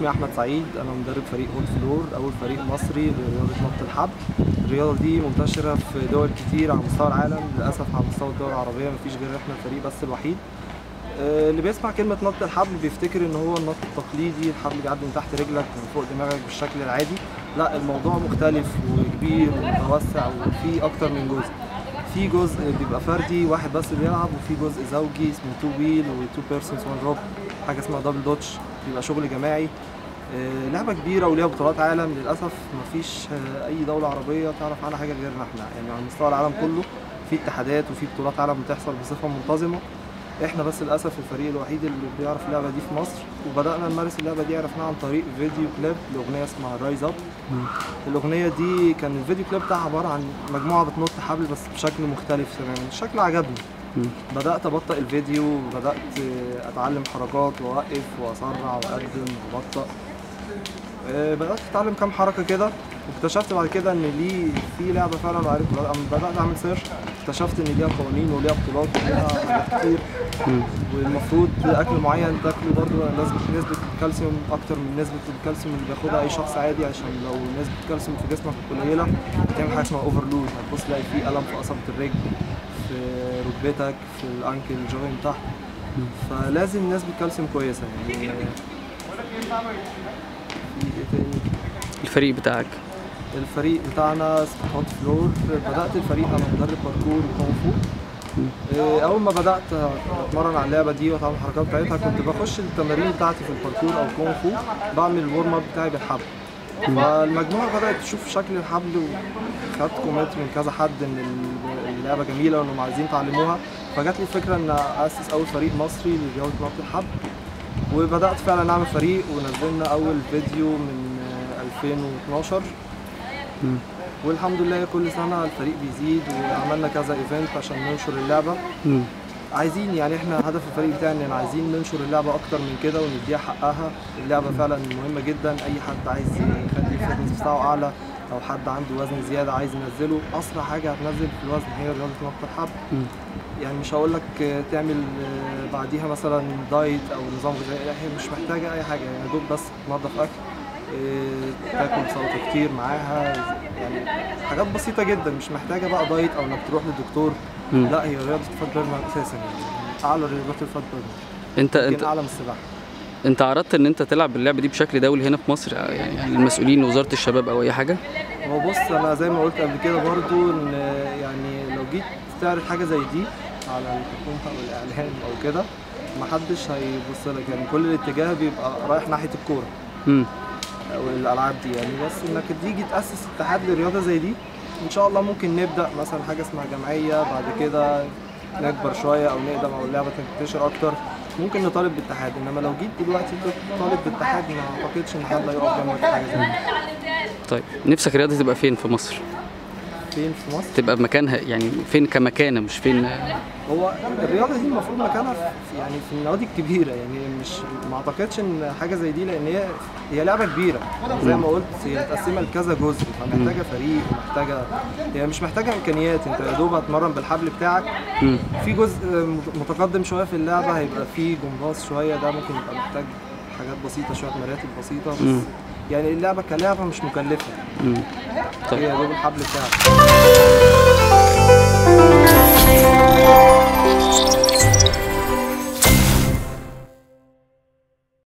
اسمي احمد سعيد انا مدرب فريق هول فلور اول فريق مصري لرياضه نط الحبل الرياضه دي منتشره في دول كتير على مستوى العالم للاسف على مستوى الدول العربيه مفيش غير احنا الفريق بس الوحيد آه، اللي بيسمع كلمة نط الحبل بيفتكر ان هو النط التقليدي الحبل بيعدي من تحت رجلك من فوق دماغك بالشكل العادي لا الموضوع مختلف وكبير ومتوسع وفي اكتر من جزء في جزء بيبقى فردي واحد بس بيلعب وفي جزء زوجي اسمه تو ويل وتو بيرسونز وان روب حاجه اسمها دبل دوتش بيبقى شغل جماعي آه، لعبه كبيره وليها بطولات عالم للاسف مفيش آه، اي دوله عربيه تعرف عنها حاجه غيرنا احنا يعني على مستوى العالم كله في اتحادات وفي بطولات عالم بتحصل بصفه منتظمه احنا بس للاسف الفريق الوحيد اللي بيعرف اللعبه دي في مصر وبدانا نمارس اللعبه دي عرفناها عن طريق فيديو كليب لاغنيه اسمها رايز اب الاغنيه دي كان الفيديو كليب بتاعها عباره عن مجموعه بتنط حبل بس بشكل مختلف تماما الشكل عجبني بدات ابطئ الفيديو وبدات اتعلم حركات واوقف واسرع واقدم وابطئ آه، بدات اتعلم كام حركه كده واكتشفت بعد كده ان ليه في لعبه فعلا وعرفت بدات اعمل سيرش اكتشفت ان ليها قوانين وليها بطولات وليها حاجات كتير والمفروض اكل معين تاكله برضه لازم نسبه الكالسيوم اكتر من نسبه الكالسيوم اللي بياخدها اي شخص عادي عشان لو نسبه الكالسيوم في جسمك قليله بتعمل حاجه اسمها اوفرلود هتبص تلاقي في الم في قصبه الرجل في ركبتك في الانكل جوين تحت فلازم نسبه كالسيوم كويسه يعني في ايه تاني الفريق بتاعك الفريق بتاعنا اسمه هوت فلور بدات الفريق انا مدرب باركور وكونغ فو إيه، اول ما بدات اتمرن على اللعبه دي واتعلم الحركات بتاعتها كنت بخش التمارين بتاعتي في الباركور او كونغ فو بعمل الورم اب بتاعي بالحبل فالمجموعه بدات تشوف شكل الحبل وخدت كومنت من كذا حد ان ال- اللعبه جميله وانهم عايزين تعلموها فجات لي الفكره ان اسس اول فريق مصري لرياضه نط الحبل وبدات فعلا نعمل فريق ونزلنا اول فيديو من آه، 2012 والحمد لله كل سنه الفريق بيزيد وعملنا كذا ايفنت عشان ننشر اللعبه مم. عايزين يعني احنا هدف الفريق بتاعنا ان عايزين ننشر اللعبه اكتر من كده ونديها حقها اللعبه فعلا مهمه جدا اي حد عايز يخلي الفتنس بتاعه اعلى او حد عنده وزن زياده عايز ينزله اسرع حاجه هتنزل في الوزن هي رياضه نط الحبل مم. يعني مش هقول لك تعمل آه، بعديها مثلا دايت او نظام غذائي لا هي مش محتاجه اي حاجه يعني يا دوب بس تنظف اكل آه، تاكل سلطه كتير معاها يعني حاجات بسيطه جدا مش محتاجه بقى دايت او انك تروح للدكتور مم. لا هي رياضه الفات بيرنر اساسا يعني اعلى رياضات الفات بيرنر انت يمكن انت اعلى من السباحه انت عرضت ان انت تلعب اللعبه دي بشكل دولي هنا في مصر يعني يعني المسؤولين وزاره الشباب او اي حاجه هو بص انا زي ما قلت قبل كده برضو ان يعني لو جيت تعرض حاجه زي دي على الحكومه او الاعلام او كده محدش هيبص لك يعني كل الاتجاه بيبقى رايح ناحيه الكوره مم. او الالعاب دي يعني بس انك تيجي تاسس اتحاد لرياضه زي دي ان شاء الله ممكن نبدا مثلا حاجه اسمها جمعيه بعد كده نكبر شويه او نقدم او اللعبه تنتشر اكتر ممكن نطالب باتحاد انما لو جيت دلوقتي تطالب باتحاد ما اعتقدش ان حد هيقف جنبك في حاجه زي دي طيب نفسك الرياضه تبقى فين في مصر فين في مصر تبقى مكانها يعني فين كمكانه مش فين هو الرياضه دي المفروض مكانها في يعني في النوادي الكبيره يعني مش ما اعتقدش ان حاجه زي دي لان هي هي لعبه كبيره زي ما قلت هي متقسمه لكذا جزء فمحتاجه فريق ومحتاجه هي مش محتاجه امكانيات انت يا دوب هتمرن بالحبل بتاعك مم. في جزء متقدم شويه في اللعبه هيبقى في جمباز شويه ده ممكن يبقى محتاج حاجات بسيطه شويه مراتب بسيطه بس مم. يعني اللعبه كلعبه مش مكلفه مم. هي يا دوب الحبل بتاعك